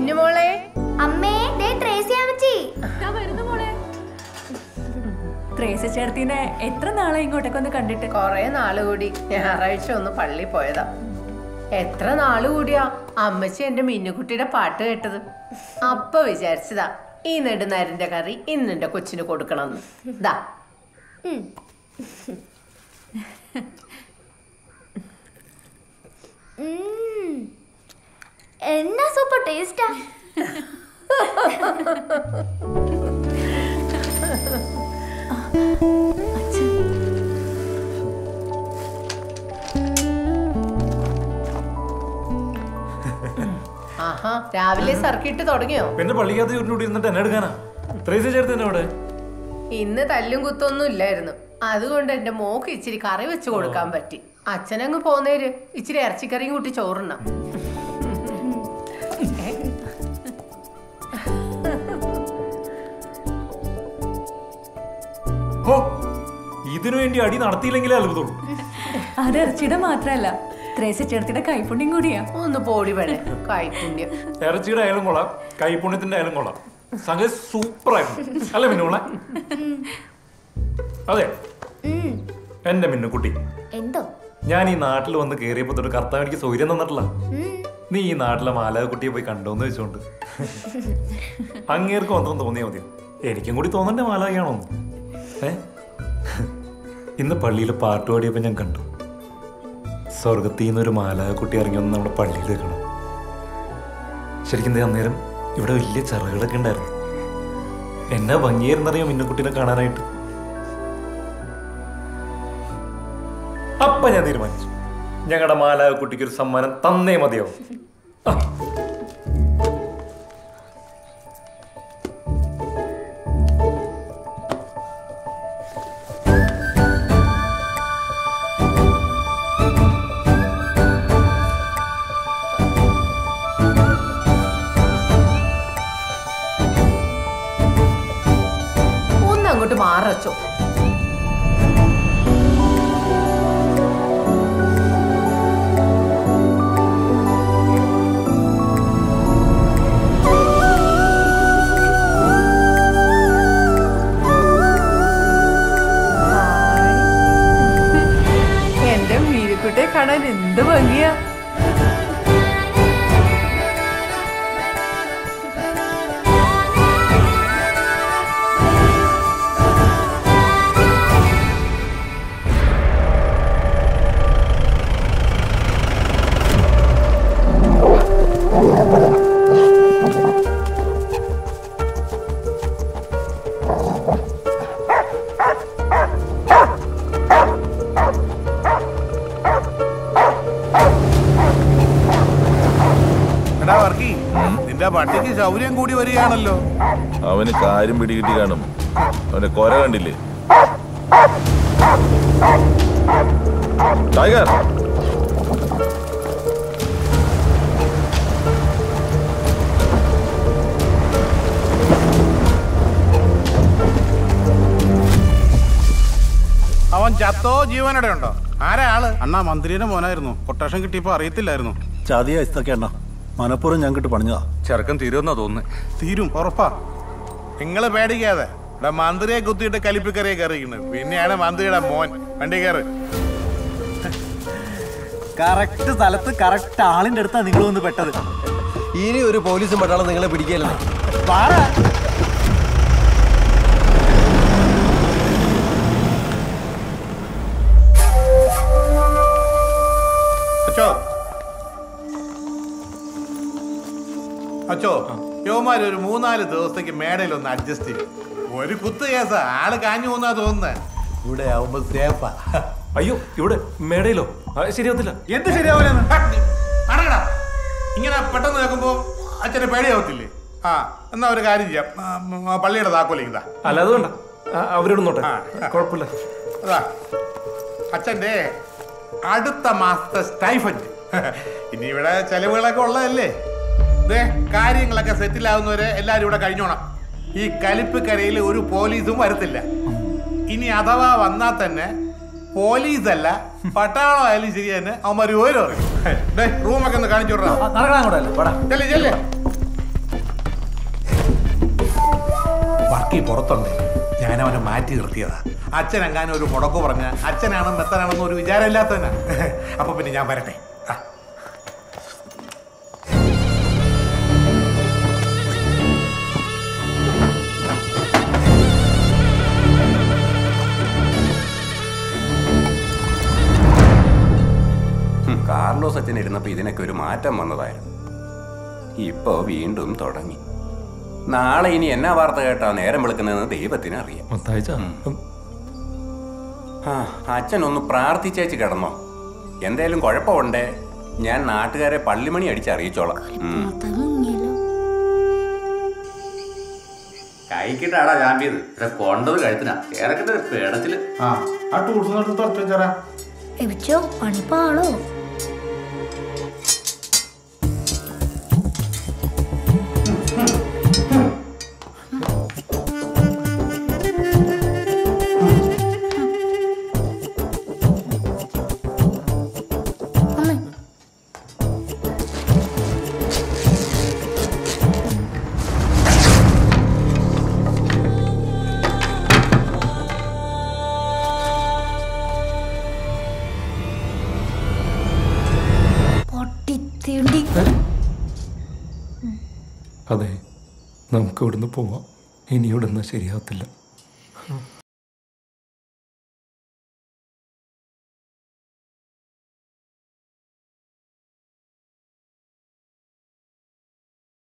മിന്നുമോളെ അമ്മേ ദേ ട്രേസി അമ്മച്ചി ത്രേസി ചേർത്തിനെ എത്ര നാളെ ഇങ്ങോട്ടേക്ക് ഒന്ന് കണ്ടിട്ട് കൊറേ നാള് കൂടി ഞായറാഴ്ച ഒന്ന് പള്ളി പോയതാ എത്ര നാള് കൂടിയാ അമ്മച്ചി എന്റെ മിന്നുകുട്ടിയുടെ പാട്ട് കേട്ടത് അപ്പൊ വിചാരിച്ചതാ ഈ നെടുനരിന്റെ കറി ഇന്ന് എന്റെ കൊച്ചിന് കൊടുക്കണമെന്ന് ദാ ഉം. എന്നാ സൂപ്പർ ടേസ്റ്റാ ആഹാ രാവിലെ സർക്കിട്ട് തുടങ്ങിയോ പിന്നെ പള്ളിക്കകത്ത് ചുരുട്ടി ഇരുന്നിട്ട് എന്നെ എടുക്കാനാ ത്രേസി ചേർത്ത് തന്നെ അവിടെ ഇന്ന് തല്ലും കുത്തൊന്നും ഇല്ലായിരുന്നു അതുകൊണ്ട് എന്റെ മോക്ക് ഇച്ചിരി കറി വെച്ച് കൊടുക്കാൻ പറ്റി അച്ഛനങ്ങ് പോന്നേര് ഇച്ചിരി ഇറച്ചിക്കറിയും കൂട്ടി ചോറുണ്ണ ഹോ ഇതിനു വേണ്ടി അടി നടത്തിയില്ലെങ്കിലേ അത്ഭുതമുള്ളൂ അത് ഇറച്ചിയുടെ മാത്രല്ല ത്രേസി ചേർത്തിയുടെ കൈപ്പുണ്യം കൂടിയാ ഒന്ന് പോടി വേണേ കൈപ്പുണ്യം ഇറച്ചിയുടെ ആയാലും കൊള്ളാം കൈപ്പുണ്യത്തിന്റെ ആയാലും കൊള്ളാം സംഗതി സൂപ്പർ ആയിരുന്നു അല്ലേ മിന്നുളെ അതെ ഉം. എന്റെ മിന്നുക്കുട്ടി എന്തോ ഞാൻ ഈ നാട്ടിൽ വന്ന് കയറിയപ്പോ തൊട്ട് കർത്താവ് എനിക്ക് സൗകര്യം തന്നിട്ടില്ല ഉം. നീ ഈ നാട്ടിലെ മാലാകുട്ടിയെ പോയി കണ്ടോന്ന് വെച്ചോണ്ട് അങ്ങേർക്ക് മാത്രം തോന്നിയാ മതിയോ എനിക്കും കൂടി തോന്നണ്ടേ മാലാകയാണോ ഏ ഇന്ന് പള്ളിയിൽ പാട്ട് പാടിയപ്പോ ഞാൻ കണ്ടു സ്വർഗത്തിൽ നിന്നൊരു മാലാകുട്ടി ഇറങ്ങി വന്ന് നമ്മുടെ പള്ളിയിൽ വെക്കണം ശരിക്കും ദേ അന്നേരം ഇവിടെ വലിയ ചിറകുകളൊക്കെ ഉണ്ടായിരുന്നു എന്നാ ഭംഗിയായിരുന്നറിയോ മിന്നുക്കുട്ടീനെ കാണാനായിട്ട് അപ്പൊ ഞാൻ തീരുമാനിച്ചു ഞങ്ങളുടെ മാലാകുട്ടിക്ക് ഒരു സമ്മാനം തന്നേ മതിയോ ആ. ഒന്ന് അങ്ങോട്ട് മാറച്ചോ എന്റെ മീനുക്കുട്ടിയെ കാണാൻ എന്ത് ഭംഗിയാ എടാ വർക്കി നിന്റെ പട്ടിക്ക് ശൗര്യം കൂടി വരികയാണല്ലോ അവന് കാര്യം പിടികിട്ടി കാണും അവന്റെ കൊര കണ്ടില്ലേ ടൈഗർ അവൻ ചത്തോ ജീവനോടെ ഉണ്ടോ ആരാ ആള് അണ്ണാ മന്ത്രിയുടെ മോനായിരുന്നു കൊട്ടേഷൻ കിട്ടിയപ്പോ അറിയത്തില്ലായിരുന്നു ചതിയ ഇതൊക്കെ അണ്ണ മനപ്പുറം ഞങ്ങട്ട് പണിഞ്ഞതാ ചെറുക്കൻ തീരുമെന്നാ തോന്നുന്നത് തീരും ഉറപ്പാ നിങ്ങള് പേടിക്കാതെ ഇവിടെ മന്ത്രിയെ കുത്തിയിട്ട് കലിപ്പിക്കറിയെ കയറിയിരിക്കുന്നത് പിന്നെയാണ് മന്ത്രിയുടെ മോൻ വണ്ടി കയറ് കറക്റ്റ് സ്ഥലത്ത് കറക്റ്റ് ആളിന്റെ അടുത്താ നിങ്ങൾ വന്ന് പെട്ടത് ഇനി ഒരു പോലീസും പട്ടാളം നിങ്ങളെ പിടിക്കല്ലേ അച്ചോ അച്ചോ യോമാര് ഒരു മൂന്നാല് ദിവസത്തേക്ക് മേടയിൽ ഒന്ന് അഡ്ജസ്റ്റ് ചെയ്യും ഒരു കുത്ത് കേസാ ആള് കാഞ്ഞു പോന്നാ തോന്നുന്നേ ഇവിടെ ആവുമ്പോ സേഫാ അയ്യോ ഇവിടെ മേടയിലോ ആ, ശരിയാവത്തില്ല എന്ത് ശരിയാവില്ലെന്ന് അടങ്ങടാ ഇങ്ങനെ പെട്ടെന്ന് കേൾക്കുമ്പോ അച്ഛന് പേടിയാവത്തില്ലേ ആ എന്നാ ഒരു കാര്യം ചെയ്യാം ആ, ഉം, ആ, പള്ളിയുടെ താക്കോലിങ്ങതാ അല്ല അത് വേണ്ട ആ, അവരോട് ആ. കുഴപ്പമില്ല അതാ അച്ഛന്റെ അടുത്ത മാസത്തെ സ്റ്റൈഫൻഡ് ഇനി ഇവിടെ ചെലവുകളൊക്കെ ഉള്ളതല്ലേ ദേ കാര്യങ്ങളൊക്കെ സെറ്റിൽ ആവുന്നവരെ എല്ലാരും ഇവിടെ കഴിഞ്ഞോണം ഈ കലിപ്പ് കരയിൽ ഒരു പോലീസും വരത്തില്ല ഇനി അഥവാ വന്നാൽ തന്നെ പോലീസല്ല പട്ടാളം ആയാലും ശരി തന്നെ അവന്മാർ ഓരോ റൂമൊക്കെ ഒന്ന് കാണിച്ചു വിടറാ ചെല്ലേ ചെല്ലേ വർക്കി പുറത്തുണ്ട് ഞാൻ അവനെ മാറ്റി നിർത്തിയതാ അച്ഛൻ എങ്ങാനും ഒരു മുടക്ക് പറഞ്ഞ അച്ഛനാണോ മെത്തനാണെന്ന് ഒരു വിചാരമില്ലാത്തവനാ അപ്പൊ പിന്നെ ഞാൻ വരട്ടെ ആ. ഹും, കാർലോസ് അച്ഛൻ ഇരുന്നപ്പോ ഇതിനൊക്കെ ഒരു മാറ്റം വന്നതായിരുന്നു ഇപ്പോ വീണ്ടും തുടങ്ങി നാളെ ഇനി എന്നാ വാർത്ത കേട്ടാ നേരം വിളിക്കുന്നതെന്ന് ദൈവത്തിന് അറിയാം മത്തായിച്ച ആ അച്ഛൻ ഒന്ന് പ്രാർത്ഥിച്ചേച്ച് കിടന്നോ എന്തേലും കുഴപ്പമുണ്ടേ ഞാൻ നാട്ടുകാരെ പള്ളിമണി അടിച്ച് അറിയിച്ചോളാം ഉം. കൈക്കിട്ടാടാ ചാമ്പിയത് ഇവിടെ കൊണ്ടത് കഴുത്തിനാ ഏറക്കിട്ട് പേടത്തില് ആ ആ ടൂൾസ് എടുത്ത് തുറച്ചു വെച്ചാറാ എവിച്ചോ പണിപ്പാളോ പൊട്ടിത്തിണ്ടി അതെ നമുക്ക് ഇവിടുന്ന് പോവാം ഇനി ഇവിടുന്ന് ശരിയാവത്തില്ല